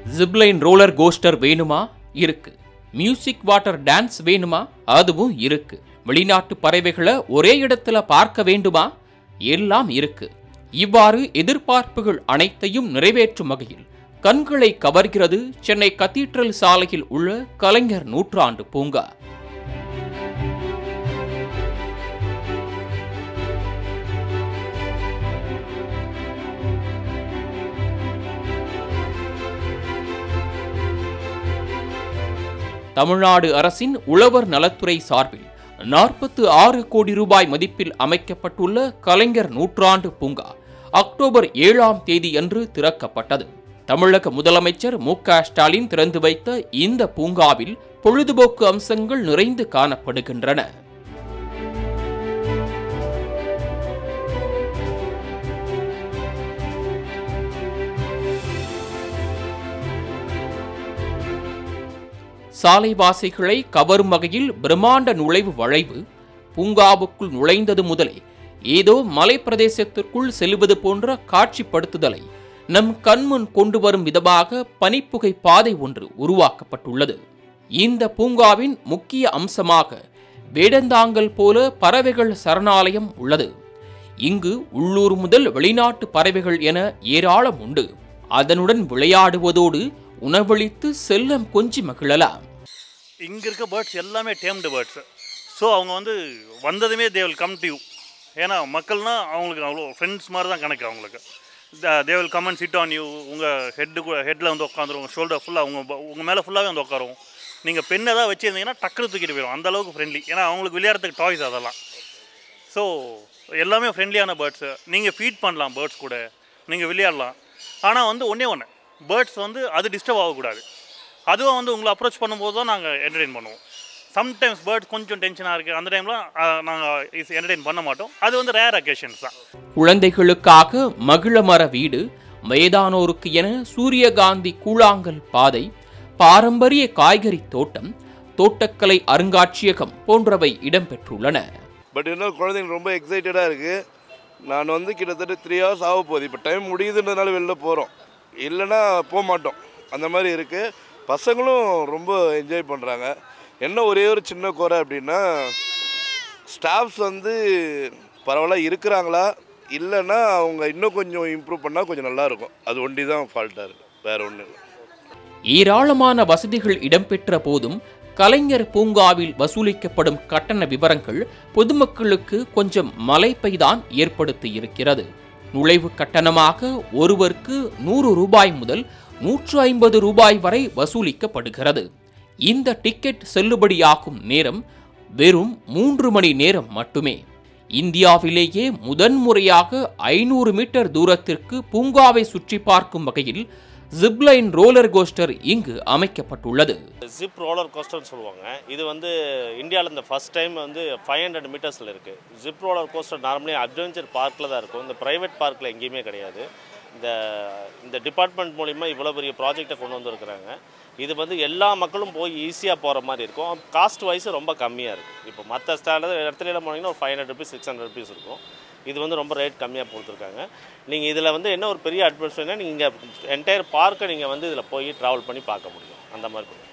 Zipline roller coaster வேணுமா இருக்கு music water dance வேணுமா அதுவும் இருக்கு வெளிநாட்டு பறவைகளை ஒரே இடத்துல பார்க்க வேண்டுமா எல்லாம் இருக்கு இவ்வாறு எதிர்பார்ப்புகள் அனைத்தையும் நிறைவேற்றும் வகையில் கண்களை கவர்கிறது சென்னை கத்தீட்ரல் சாலையில் உள்ள கலைஞர் நூற்றாண்டு பூங்கா தமிழ்நாடு அரசின் உழவர் நலத்துறை சார்பில் நாற்பத்து ஆறு கோடி ரூபாய் மதிப்பில் அமைக்கப்பட்டுள்ள கலைஞர் நூற்றாண்டு பூங்கா அக்டோபர் ஏழாம் தேதியன்று திறக்கப்பட்டது தமிழக முதலமைச்சர் மு க ஸ்டாலின் திறந்து வைத்த இந்த பூங்காவில் பொழுதுபோக்கு அம்சங்கள் நிறைந்து காணப்படுகின்றன சாலைவாசிகளை கவரும் வகையில் பிரம்மாண்ட நுழைவு வளைவு பூங்காவுக்குள் நுழைந்தது முதலே ஏதோ மலைப்பிரதேசத்திற்குள் செல்வது போன்ற காட்சிப்படுத்துதலை நம் கண்முன் கொண்டு வரும் விதமாக பனிப்புகை பாதை ஒன்று உருவாக்கப்பட்டுள்ளது இந்த பூங்காவின் முக்கிய அம்சமாக வேடந்தாங்கல் போல பறவைகள் சரணாலயம் உள்ளது இங்கு உள்ளூர் முதல் வெளிநாட்டு பறவைகள் என ஏராளம் உண்டு அதனுடன் விளையாடுவதோடு உணவளித்து செல்லம் கொஞ்சி மகிழலாம் இங்கே இருக்க பேர்ட்ஸ் எல்லாமே டேம்டு பேர்ட்ஸு ஸோ அவங்க வந்து வந்ததுமே they will come to you ஏன்னா மக்கள்னால் அவங்களுக்கு அவ்வளோ ஃப்ரெண்ட்ஸ் மாதிரி தான் கணக்கு அவங்களுக்கு they will come and sit on you உங்கள் ஹெட்டு ஹெட்டில் வந்து உட்காந்துரும் உங்கள் ஷோல்டர் ஃபுல்லாக உங்கள் உங்கள் மேலே ஃபுல்லாகவே வந்து உட்காரும் நீங்கள் பெண் ஏதாவது வச்சுருந்தீங்கன்னா டக்குனு தூக்கிட்டு போயிடும் அந்த அளவுக்கு ஃப்ரெண்ட்லி ஏன்னா அவங்களுக்கு விளையாடுறதுக்கு டாய்ஸ் அதெல்லாம் ஸோ எல்லாமே ஃப்ரெண்ட்லியான பேர்ட்ஸு நீங்கள் ஃபீட் பண்ணலாம் பேர்ட்ஸ் கூட நீங்கள் விளையாடலாம் ஆனால் வந்து ஒன்றே ஒன்று பேர்ட்ஸ் வந்து அது டிஸ்டர்ப் ஆகக்கூடாது அதுவும் வந்து உங்களை அப்ரோச் பண்ணும்போது தான் நாங்கள் என்டர்டெயின் பண்ணுவோம் சம்டைம்ஸ் பேர்ட்ஸ் கொஞ்சம் டென்ஷனாக இருக்குது அந்த டைமில் நாங்கள் என்டர்டெயின் பண்ண மாட்டோம் அது வந்து ரேர் அக்கேஷன்ஸ் தான் குழந்தைகளுக்காக மகிழமர வீடு வயதானோருக்கு என சூரியகாந்தி கூழாங்கல் பாதை பாரம்பரிய காய்கறி தோட்டம் தோட்டக்கலை அருங்காட்சியகம் போன்றவை இடம்பெற்றுள்ளன பட் இன்னும் குழந்தைங்க ரொம்ப எக்ஸைட்டடாக இருக்குது நான் வந்து கிட்டத்தட்ட த்ரீ ஹவர்ஸ் ஆக போகுது இப்போ டைம் முடியுதுன்றதுனால வெளில போகிறோம் இல்லைன்னா போக மாட்டோம் அந்த மாதிரி இருக்குது பசங்களும் ரொம்ப என்ஜாய் பண்ணுறாங்க என்ன ஒரே ஒரு சின்ன குறை அப்படின்னா ஸ்டாஃப்ஸ் வந்து பரவாயில்ல இருக்கிறாங்களா இல்லைன்னா அவங்க இன்னும் கொஞ்சம் இம்ப்ரூவ் பண்ணால் கொஞ்சம் நல்லாயிருக்கும் அது ஒண்டி தான் ஃபால்ட்டாக இருக்குது வேறு ஒன்றும் இல்லை ஏராளமான வசதிகள் இடம்பெற்ற போதும் கலைஞர் பூங்காவில் வசூலிக்கப்படும் கட்டண விவரங்கள் பொதுமக்களுக்கு கொஞ்சம் மலைப்பைதான் ஏற்படுத்தி இருக்கிறது நுழைவு கட்டணமாக ஒருவருக்கு நூறு ரூபாய் முதல் நூற்று ஐம்பது ரூபாய் வரை வசூலிக்கப்படுகிறது இந்த டிக்கெட் செல்லுபடியாகும் நேரம் வெறும் மூன்று மணி நேரம் மட்டுமே இந்தியாவிலேயே முதன்முறையாக ஐநூறு மீட்டர் தூரத்திற்கு பூங்காவை சுற்றி பார்க்கும் வகையில் ஜிப்லைன் ரோலர் கோஸ்டர் இங்கு அமைக்கப்பட்டுள்ளது ஜிப் ரோலர் கோஸ்டர்னு சொல்லுவாங்க இது வந்து இந்தியாவில் இந்த ஃபஸ்ட் டைம் வந்து ஃபைவ் ஹண்ட்ரட் மீட்டர்ஸில் இருக்குது zip roller coaster normally adventure பார்க்கில் தான் இருக்கும் இந்த ப்ரைவேட் பார்க்கில் எங்கேயுமே கிடையாது இந்த இந்த டிபார்ட்மெண்ட் மூலிமா இவ்வளோ பெரிய ப்ராஜெக்டை கொண்டு வந்திருக்கிறாங்க இது வந்து எல்லா மக்களும் போய் ஈஸியாக போகிற மாதிரி இருக்கும் காஸ்ட் வைஸ் ரொம்ப கம்மியாக இருக்குது இப்போ மற்ற ஸ்டாண்டில் இடத்துல போனீங்கன்னா ஒரு five hundred rupees six hundred rupees இருக்கும் இது வந்து ரொம்ப ரேட் கம்மியாக கொடுத்துருக்காங்க நீங்கள் இதில் வந்து என்ன ஒரு பெரிய அட்வான்ஸ்னா நீங்கள் என்டையர் பார்க்கை நீங்கள் வந்து இதில் போய் ட்ராவல் பண்ணி பார்க்க முடியும் அந்த மாதிரி இருக்கும்.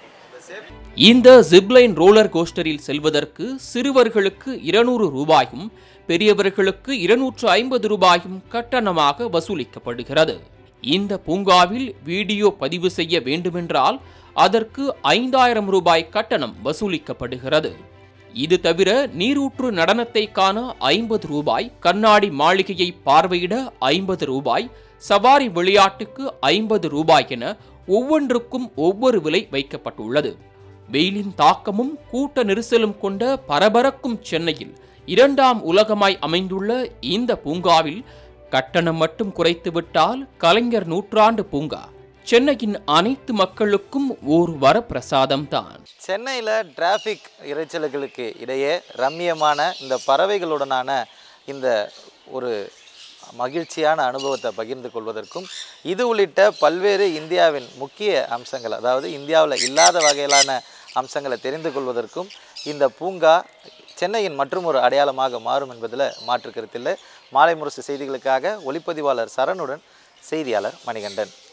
இந்த ஜிப்லைன் ரோலர் கோஸ்டரில் செல்வதற்கு சிறுவர்களுக்கு இருநூறு ரூபாயும் பெரியவர்களுக்கு இருநூற்று ஐம்பது ரூபாயும் கட்டணமாக வசூலிக்கப்படுகிறது இந்த பூங்காவில் வீடியோ பதிவு செய்ய வேண்டுமென்றால் அதற்கு ஐந்தாயிரம் ரூபாய் கட்டணம் வசூலிக்கப்படுகிறது இது தவிர நீரூற்று நடனத்தை காண ஐம்பது ரூபாய் கண்ணாடி மாளிகையை பார்வையிட ஐம்பது ரூபாய் சவாரி விளையாட்டுக்கு ஐம்பது ரூபாய் என ஒவ்வொன்றுக்கும் ஒவ்வொரு விலை வைக்கப்பட்டுள்ளது வெயிலின் தாக்கமும் கூட்ட நெரிசலும் கொண்ட பரபரக்கும் சென்னையில் இரண்டாம் உலகமாய் அமைந்துள்ள இந்த பூங்காவில் கட்டணம் மட்டும் குறைத்துவிட்டால் கலைஞர் நூற்றாண்டு பூங்கா சென்னையின் அனைத்து மக்களுக்கும் ஓர் வரப்பிரசாதம்தான் சென்னையில் டிராஃபிக் இரைச்சல்களுக்கு இடையே ரம்மியமான இந்த பறவைகளுடனான இந்த ஒரு மகிழ்ச்சியான அனுபவத்தை பகிர்ந்து கொள்வதற்கும் இது உள்ளிட்ட பல்வேறு இந்தியாவின் முக்கிய அம்சங்கள் அதாவது இந்தியாவில் இல்லாத வகையிலான அம்சங்களை தெரிந்து கொள்வதற்கும் இந்த பூங்கா சென்னையின் மற்றும் ஒரு அடையாளமாக மாறும் என்பதில் மாற்று கருத்தில்லை மாலை முரசு செய்திகளுக்காக ஒளிப்பதிவாளர் சரணுடன் செய்தியாளர் மணிகண்டன்